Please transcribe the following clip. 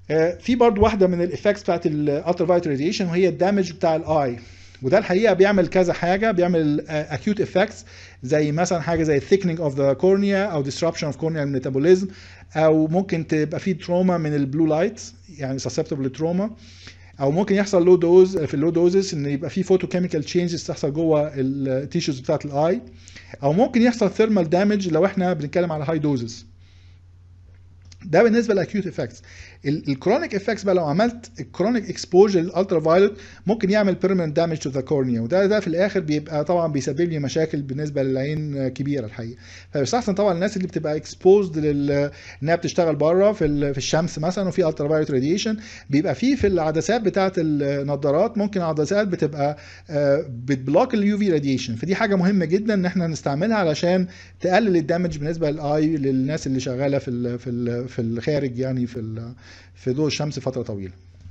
آه، في برضو واحده من الايفكتس بتاعت الالترا فايت راديشن وهي الدامج بتاع الاي وده الحقيقه بيعمل كذا حاجه بيعمل اكيوت افكتس زي مثلا حاجه زي thickening اوف ذا كورنيا او disruption اوف corneal metabolism او ممكن تبقى في تروما من البلو لايت يعني susceptible للتروما او ممكن يحصل لو دوز في اللو دوزز ان يبقى في فوتو كيميكال تشينجز تحصل جوه التيشوز بتاعت الاي او ممكن يحصل ثيرمال دامج لو احنا بنتكلم على هاي دوزز ده بالنسبه للاكيوت افكتس الكرونيك افكتس بقى لو عملت الكرونيك اكسبوجر للالترا فايولت ممكن يعمل بيرمننت دامج تو ذا كورنيا وده ده في الاخر بيبقى طبعا بيسبب لي مشاكل بالنسبه للعين كبيره الحقيقه فيستحسن طبعا الناس اللي بتبقى اكسبوزد لل انها بتشتغل بره في ال... في الشمس مثلا وفي الترا فايولت راديشن بيبقى في في العدسات بتاعه النظارات ممكن عدسات بتبقى بتبلوك اليو في راديشن فدي حاجه مهمه جدا ان احنا نستعملها علشان تقلل الدامج بالنسبه للاي للناس اللي شغاله في ال... في ال... في الخارج يعني في ال... في ضوء الشمس فتره طويله